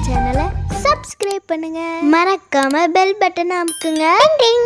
சேனலை சப்ஸ்கிரைப் பண்ணுங்க மறக்காம பெல் பட்டனை அமுக்குங்க ding.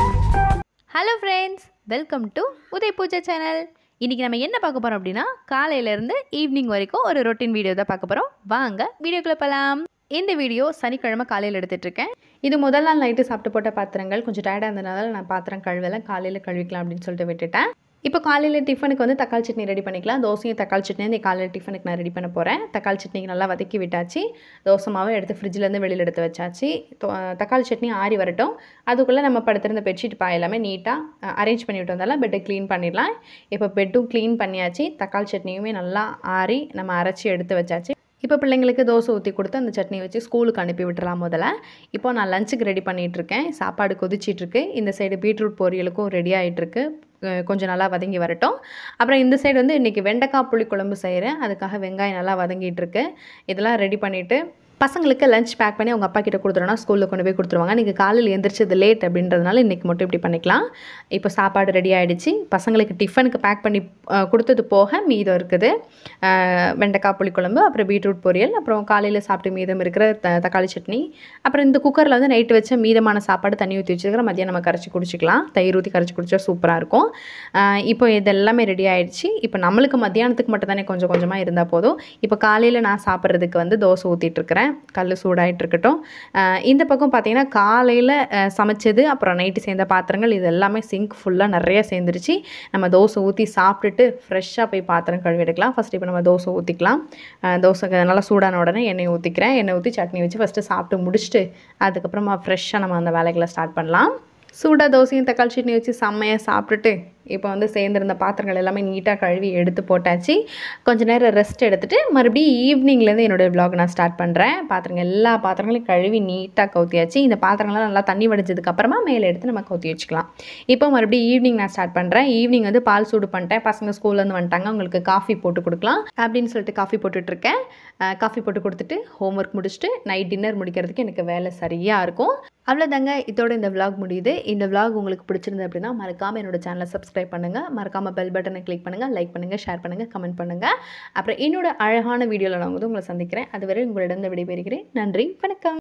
Hello friends welcome to Uday Pooja channel இன்றைக்கி நம்ம என்ன பார்க்க போகிறோம் அப்படின்னா காலையிலேருந்து ஈவினிங் வரைக்கும் ஒரு ரொட்டீன் வீடியோ தான் பார்க்க போகிறோம் வாங்க வீடியோக்குள்ளே போகலாம் இந்த வீடியோ சனிக்கிழமை காலையில் எடுத்துகிட்ருக்கேன் இது முதல் நாள் நைட்டு சாப்பிட்டு போட்ட பாத்திரங்கள் கொஞ்சம் டயர்டாக இருந்தனால நான் பாத்திரம் கழுவலை காலையில் கழுவிக்கலாம் அப்படின்னு சொல்லிட்டு விட்டுட்டேன் இப்போ காலையில் டிஃபனுக்கு வந்து தக்காளி சட்னி ரெடி பண்ணிக்கலாம் தோசையும் தக்காளி சட்னி இந்த காலையில் டிஃபனுக்கு நான் ரெடி பண்ண போகிறேன் தக்காளி சட்னிக்கு நல்லா வதக்கி விட்டாச்சு தோசை மாவை எடுத்து ஃப்ரிட்ஜிலேருந்து வெளியில் எடுத்து வச்சாச்சு தோ- தக்காளி சட்னி ஆறி வரட்டும் அதுக்குள்ளே நம்ம படுத்திருந்த பெட்ஷீட் பா எல்லாமே நீட்டாக அரேஞ்ச் பண்ணி விட்டு வந்தாலும் பெட்டை க்ளீன் பண்ணிடலாம் இப்போ பெட்டும் க்ளீன் பண்ணியாச்சு தக்காளி சட்னியுமே நல்லா ஆறி நம்ம அரைச்சி எடுத்து வச்சாச்சு இப்போ பிள்ளைங்களுக்கு தோசை ஊற்றி கொடுத்து அந்த சட்னி வச்சு ஸ்கூலுக்கு அனுப்பி விட்டுறலாம் முதல்ல இப்போ நான் லஞ்சுக்கு ரெடி பண்ணிகிட்டு இருக்கேன் சாப்பாடு கொதிச்சிட்டு இருக்கு இந்த சைடு பீட்ரூட் பொரியலுக்கும் ரெடி ஆகிட்டுருக்கு கொஞ்சம் நல்லா வதங்கி வரட்டும் அப்புறம் இந்த சைடு வந்து இன்றைக்கி வெண்டைக்காய் புளிக்குழம்பு செய்கிறேன் அதுக்காக வெங்காயம் நல்லா வதங்கிட்டு இருக்கு இதெல்லாம் ரெடி பண்ணிவிட்டு பசங்களுக்கு லஞ்ச் பேக் பண்ணி அவங்க அப்பா கிட்ட கொடுத்துருவோம்னா ஸ்கூலில் கொண்டு போய் கொடுத்துருவாங்க நீங்கள் காலையில் எந்திரிச்சது லேட் அப்படின்றதுனால இன்றைக்கி மட்டும் இப்படி பண்ணிக்கலாம் இப்போ சாப்பாடு ரெடி ஆகிடுச்சு பசங்களுக்கு டிஃபனுக்கு பேக் பண்ணி அஹ், கொடுத்தது போக மீதம் இருக்குது அஹ், வெண்டைக்காய் புளிக்குழம்பு அப்புறம் பீட்ரூட் பொரியல் அப்புறம் காலையில் சாப்பிட்டு மீதம் இருக்கிற த தக்காளி சட்னி அப்புறம் இந்த குக்கரில் வந்து நைட்டு வச்ச மீதமான சாப்பாடு தண்ணி ஊற்றி வச்சுருக்கிற மதியம் நம்ம கரைச்சி குடிச்சிக்கலாம் தயிர் ஊற்றி கரைச்சி குடிச்சா சூப்பராக இருக்கும் அஹ், இப்போ இது எல்லாமே ரெடி ஆயிடுச்சு இப்போ நம்மளுக்கு மத்தியானத்துக்கு மட்டும் தானே கொஞ்சம் கொஞ்சமாக இருந்தால் போதும் இப்போ காலையில் நான் சாப்பிட்றதுக்கு வந்து தோசை ஊற்றிட்டு இருக்கிறேன் கல் சூடாயிட்டு இருக்கட்டும் அஹ், இந்த பக்கம் பார்த்தீங்கன்னா காலையில் சமைச்சது அப்புறம் நைட்டு சேர்ந்த பாத்திரங்கள் இது எல்லாமே சிங்க் ஃபுல்லாக நிறைய சேர்ந்துருச்சு நம்ம தோசை ஊற்றி சாப்பிட்டுட்டு ஃப்ரெஷ்ஷாக போய் பாத்திரம் கழுவி எடுக்கலாம் ஃபஸ்ட் இப்போ நம்ம தோசை ஊற்றிக்கலாம் தோசை நல்லா சூடான உடனே எண்ணெய் ஊற்றிக்கிறேன் எண்ணெய் ஊற்றி சட்னி வச்சு ஃபஸ்ட்டு சாப்பிட்டு முடிச்சுட்டு அதுக்கப்புறமா ஃப்ரெஷ்ஷாக நம்ம அந்த வேலைகளை ஸ்டார்ட் பண்ணலாம் சூடாக தோசையும் தக்காளி சட்னி வச்சு செம்மையாக சாப்பிட்டுட்டு இப்போ வந்து சேர்ந்துருந்த பாத்திரங்கள் எல்லாமே நீட்டாக கழுவி எடுத்து போட்டாச்சு கொஞ்ச நேரம் ரெஸ்ட் எடுத்துகிட்டு மறுபடியும் ஈவினிங்லேருந்து என்னோடய vlog நான் ஸ்டார்ட் பண்ணுறேன் பாத்திரங்கள் எல்லா பாத்திரங்களையும் கழுவி நீட்டாக கவுத்தியாச்சு இந்த பாத்திரங்கள்லாம் நல்லா தண்ணி வடிஞ்சதுக்கு அப்புறமா மேலே எடுத்து நம்ம கவுத்தி வச்சுக்கலாம் இப்போ மறுபடியும் ஈவினிங் நான் ஸ்டார்ட் பண்ணுறேன் ஈவினிங் வந்து பால் சூடு பண்ணிட்டேன் பசங்க ஸ்கூல்லேருந்து வந்துட்டாங்க அவங்களுக்கு காஃபி போட்டு கொடுக்கலாம் அப்படின்னு சொல்லிட்டு காஃபி போட்டுட்ருக்கேன் காஃபி போட்டு கொடுத்துட்டு ஹோம்ஒர்க் முடிச்சுட்டு நைட் டின்னர் முடிக்கிறதுக்கு எனக்கு வேலை சரியாக இருக்கும் அவ்வளோதாங்க இதோட இந்த vlog முடியுது இந்த vlog உங்களுக்கு பிடிச்சிருந்தது அப்படின்னா மறக்காமல் என்னோட சேனலை சப்ஸ்கிரைப் பண்ணுங்கள் மறக்காமல் பெல் பட்டனை கிளிக் பண்ணுங்கள் லைக் பண்ணுங்கள் ஷேர் பண்ணுங்கள் கமெண்ட் பண்ணுங்கள் அப்புறம் என்னோட அழகான வீடியோவில் நான் வந்து உங்களை சந்திக்கிறேன் அதுவரை உங்களிடம் விடைபெறுகிறேன் நன்றி வணக்கம்